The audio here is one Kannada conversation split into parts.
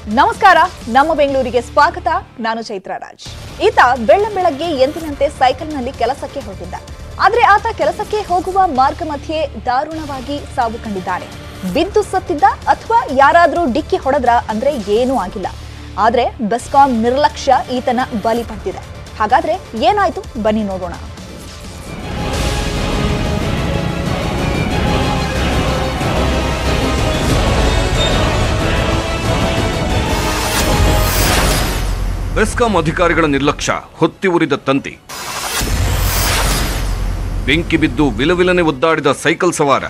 ನಮಸ್ಕಾರ ನಮ್ಮ ಬೆಂಗಳೂರಿಗೆ ಸ್ವಾಗತ ನಾನು ಚೈತ್ರ ರಾಜ್ ಈತ ಬೆಳ್ಳ ಬೆಳಗ್ಗೆ ಎಂದಿನಂತೆ ಸೈಕಲ್ನಲ್ಲಿ ಕೆಲಸಕ್ಕೆ ಹೋಗಿದ್ದ ಆದ್ರೆ ಆತ ಕೆಲಸಕ್ಕೆ ಹೋಗುವ ಮಾರ್ಗ ಮಧ್ಯೆ ದಾರುಣವಾಗಿ ಸಾವು ಕಂಡಿದ್ದಾನೆ ಬಿದ್ದು ಸತ್ತಿದ್ದ ಅಥವಾ ಯಾರಾದ್ರೂ ಡಿಕ್ಕಿ ಹೊಡೆದ್ರ ಅಂದ್ರೆ ಏನೂ ಆಗಿಲ್ಲ ಆದ್ರೆ ಬೆಸ್ಕಾಂ ನಿರ್ಲಕ್ಷ್ಯ ಈತನ ಬಲಿ ಪಡೆದಿದೆ ಹಾಗಾದ್ರೆ ಏನಾಯ್ತು ಬನ್ನಿ ನೋಡೋಣ ಬೆಸ್ಕಾಂ ಅಧಿಕಾರಿಗಳ ನಿರ್ಲಕ್ಷ್ಯ ಹೊತ್ತಿ ಉರಿದ ತಂತಿ ಬೆಂಕಿ ಬಿದ್ದು ವಿಲವಿಲನೆ ಒದ್ದಾಡಿದ ಸೈಕಲ್ ಸವಾರ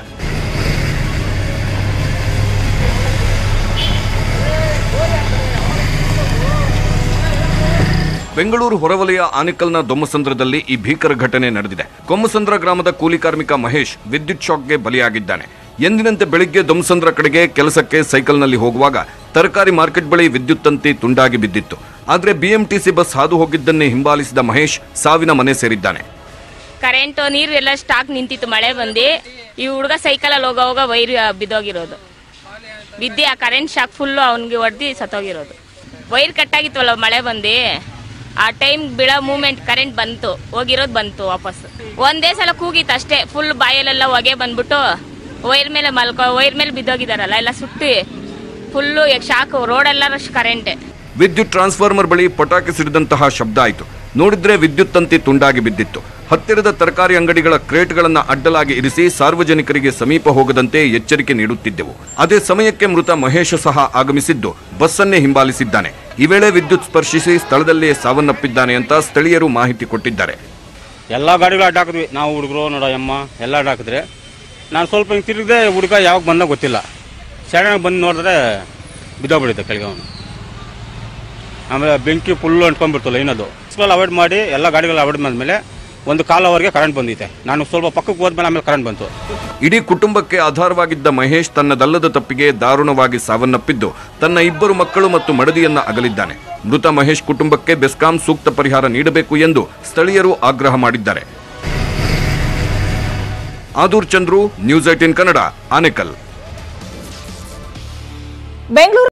ಬೆಂಗಳೂರು ಹೊರವಲಯ ಆನೇಕಲ್ನ ದೊಮ್ಮಸಂದ್ರದಲ್ಲಿ ಈ ಭೀಕರ ಘಟನೆ ನಡೆದಿದೆ ಕೊಮ್ಮಸಂದ್ರ ಗ್ರಾಮದ ಕೂಲಿ ಕಾರ್ಮಿಕ ಮಹೇಶ್ ವಿದ್ಯುತ್ ಶಾಕ್ಗೆ ಬಲಿಯಾಗಿದ್ದಾನೆ ಎಂದಿನಂತೆ ಬೆಳಿಗ್ಗೆ ದೊಮ್ಮಸಂದ್ರ ಕಡೆಗೆ ಕೆಲಸಕ್ಕೆ ಸೈಕಲ್ನಲ್ಲಿ ಹೋಗುವಾಗ ತರಕಾರಿ ಮಾರ್ಕೆಟ್ ಬಳಿ ವಿದ್ಯುತ್ ತಂತಿ ತುಂಡಾಗಿ ಬಿದ್ದಿತ್ತು ಆದರೆ ಬಿಎಂಟಿಸಿ ಬಸ್ ಹಾದು ಹೋಗಿದ್ದನ್ನೇ ಹಿಂಬಾಲಿಸಿದ ಮಹೇಶ್ ಸಾವಿನ ಮನೆ ಸೇರಿದ್ದಾನೆ ಕರೆಂಟ್ ನೀರು ಎಲ್ಲ ಸ್ಟಾಕ್ ನಿಂತಿತ್ತು ಮಳೆ ಬಂದು ಈ ಹುಡುಗ ಸೈಕಲಲ್ಲಿ ಹೋಗೋವಾಗ ವೈರ್ ಬಿದ್ದೋಗಿರೋದು ಬಿದ್ದು ಆ ಕರೆಂಟ್ ಶಾಕ್ ಫುಲ್ಲು ಅವನಿಗೆ ಹೊಡೆದು ಸತ್ತೋಗಿರೋದು ವೈರ್ ಕಟ್ಟಾಗಿತ್ತವಲ್ಲ ಮಳೆ ಬಂದು ಆ ಟೈಮ್ ಬೀಳೋ ಮೂಮೆಂಟ್ ಕರೆಂಟ್ ಬಂತು ಹೋಗಿರೋದು ಬಂತು ವಾಪಸ್ ಒಂದೇ ಸಲ ಕೂಗಿತ್ತು ಅಷ್ಟೇ ಫುಲ್ ಬಾಯಲ್ಲೆಲ್ಲ ಹೊಗೆ ಬಂದ್ಬಿಟ್ಟು ವೈರ್ ಮೇಲೆ ಮಲ್ಕೊ ವೈರ್ ಮೇಲೆ ಬಿದ್ದೋಗಿದಾರಲ್ಲ ಎಲ್ಲ ಸುಟ್ಟು ಫುಲ್ಲು ಶಾಕ್ ರೋಡೆಲ್ಲ ರಶ್ ಕರೆಂಟೆ ವಿದ್ಯುತ್ ಟ್ರಾನ್ಸ್ಫಾರ್ಮರ್ ಬಳಿ ಪಟಾಕಿ ಸಿಡಿದಂತಹ ಶಬ್ದ ಆಯಿತು ನೋಡಿದ್ರೆ ವಿದ್ಯುತ್ ತಂತಿ ತುಂಡಾಗಿ ಬಿದ್ದಿತ್ತು ಹತ್ತಿರದ ತರಕಾರಿ ಅಂಗಡಿಗಳ ಕ್ರೇಟ್ಗಳನ್ನ ಅಡ್ಡಲಾಗಿ ಇರಿಸಿ ಸಾರ್ವಜನಿಕರಿಗೆ ಸಮೀಪ ಹೋಗದಂತೆ ಎಚ್ಚರಿಕೆ ನೀಡುತ್ತಿದ್ದೆವು ಅದೇ ಸಮಯಕ್ಕೆ ಮೃತ ಮಹೇಶ ಸಹ ಆಗಮಿಸಿದ್ದು ಬಸ್ಸನ್ನೇ ಹಿಂಬಾಲಿಸಿದ್ದಾನೆ ಈ ವೇಳೆ ವಿದ್ಯುತ್ ಸ್ಪರ್ಶಿಸಿ ಸ್ಥಳದಲ್ಲೇ ಸಾವನ್ನಪ್ಪಿದ್ದಾನೆ ಅಂತ ಸ್ಥಳೀಯರು ಮಾಹಿತಿ ಕೊಟ್ಟಿದ್ದಾರೆ ಎಲ್ಲ ಗಾಡಿಗಳು ಅಡ್ಡ ಹಾಕಿದ್ವಿ ನಾವು ಹುಡುಗರು ನೋಡ ಅಮ್ಮ ಎಲ್ಲ ಅಡ್ಡ ಹಾಕಿದ್ರೆ ನಾನು ಸ್ವಲ್ಪ ಹಿಂಗೆ ತಿರುಗಿದೆ ಹುಡುಗ ಯಾವಾಗ ಬಂದ ಗೊತ್ತಿಲ್ಲ ಸಡನ್ನಾಗಿ ಬಂದು ನೋಡಿದ್ರೆ ಬಿದ್ದೋಗ್ಬಿಡುತ್ತೆ ಕೆಳಗೆ ಅವನು ಆಮೇಲೆ ಬೆಂಕಿ ಫುಲ್ಲು ಅಂಟ್ಕೊಂಡ್ಬಿಡ್ತು ಲೈನದು ಸ್ಕೂಲ್ ಅವಾಯ್ಡ್ ಮಾಡಿ ಎಲ್ಲ ಗಾಡಿಗಳು ಅವಾಯ್ಡ್ ಮಾಡಿದ್ಮೇಲೆ ಒಂದು ಕಾಲವರೆಗೆ ಕರೆಂಟ್ ಬಂದಿದೆ ನಾನು ಸ್ವಲ್ಪ ಪಕ್ಕಕ್ಕೆ ಹೋದ್ಮೇಲೆ ಆಮೇಲೆ ಕರೆಂಟ್ ಬಂತು ಇಡೀ ಕುಟುಂಬಕ್ಕೆ ಆಧಾರವಾಗಿದ್ದ ಮಹೇಶ್ ತನ್ನದಲ್ಲದ ತಪ್ಪಿಗೆ ದಾರುಣವಾಗಿ ಸಾವನ್ನಪ್ಪಿದ್ದು ತನ್ನ ಇಬ್ಬರು ಮಕ್ಕಳು ಮತ್ತು ಮಡದಿಯನ್ನ ಅಗಲಿದ್ದಾನೆ ಮೃತ ಮಹೇಶ್ ಕುಟುಂಬಕ್ಕೆ ಬೆಸ್ಕಾಂ ಸೂಕ್ತ ಪರಿಹಾರ ನೀಡಬೇಕು ಎಂದು ಸ್ಥಳೀಯರು ಆಗ್ರಹ ಮಾಡಿದ್ದಾರೆ ಆದೂರ್ ಚಂದ್ರು ನ್ಯೂಸ್ ಏಟಿನ್ ಕನ್ನಡ ಆನೇಕಲ್ ಬೆಂಗಳೂರು